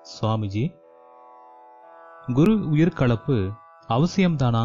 சுவாமிஜி குரு உயிர்கலப்பு அவசியம்தானா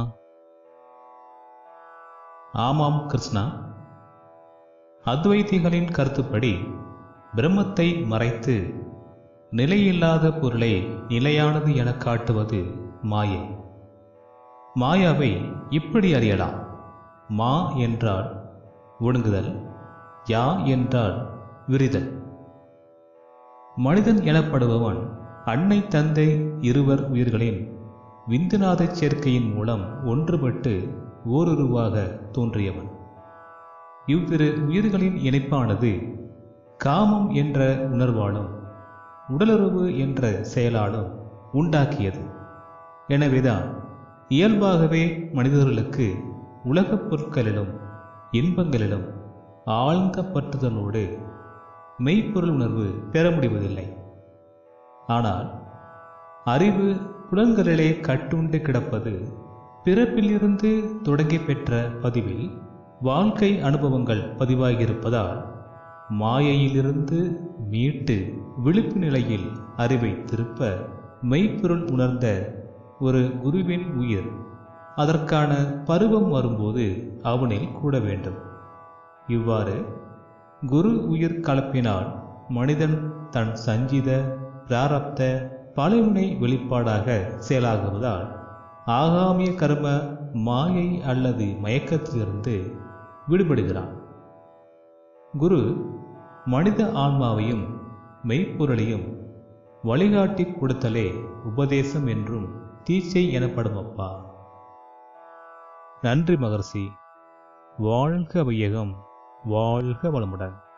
ஆமாம் கிருஷ்ணா அத்வைதிகளின் கருத்துப்படி பிரம்மத்தை மறைத்து நிலையில்லாத பொருளை நிலையானது எனக் காட்டுவது மாயை மாயாவை இப்படி அறியலாம் மா என்றால் ஒடுங்குதல் யா என்றால் விரிதல் மனிதன் எனப்படுபவன் அன்னை தந்தை இருவர் உயிர்களின் விந்துநாதச் சேர்க்கையின் மூலம் ஒன்றுபட்டு ஓருருவாக தோன்றியவன் இவ்விரு உயிர்களின் இணைப்பானது காமம் என்ற உணர்வாலும் உடலுறவு என்ற செயலாலும் உண்டாக்கியது எனவேதான் இயல்பாகவே மனிதர்களுக்கு உலகப் பொருட்களிலும் இன்பங்களிலும் ஆழ்ந்த பற்றுதலோடு மெய்ப்பொருள் உணர்வு பெற முடிவதில்லை ஆனால் அறிவு புலன்களிலே கட்டுண்டு கிடப்பது பிறப்பிலிருந்து தொடங்கி பெற்ற பதிவில் வாழ்க்கை அனுபவங்கள் பதிவாகியிருப்பதால் மாயையிலிருந்து மீட்டு விழிப்பு நிலையில் அறிவை திருப்ப மெய்ப்பொருள் உணர்ந்த ஒரு குருவின் உயிர் அதற்கான பருவம் வரும்போது அவனில் கூட வேண்டும் இவ்வாறு குரு உயிர் கலப்பினால் மனிதன் தன் சஞ்சித பிராரப்த பலவினை வெளிப்பாடாக செயலாகுவதால் ஆகாமிய கர்ம மாயை அல்லது மயக்கத்திலிருந்து விடுபடுகிறான் குரு மனித ஆன்மாவையும் மெய்ப்பொருளையும் வழிகாட்டி கொடுத்தலே உபதேசம் என்றும் தீட்சை எனப்படும் அப்பா நன்றி மகர்ஷி வாழ்க வையகம் வாழ்க வளமுடன்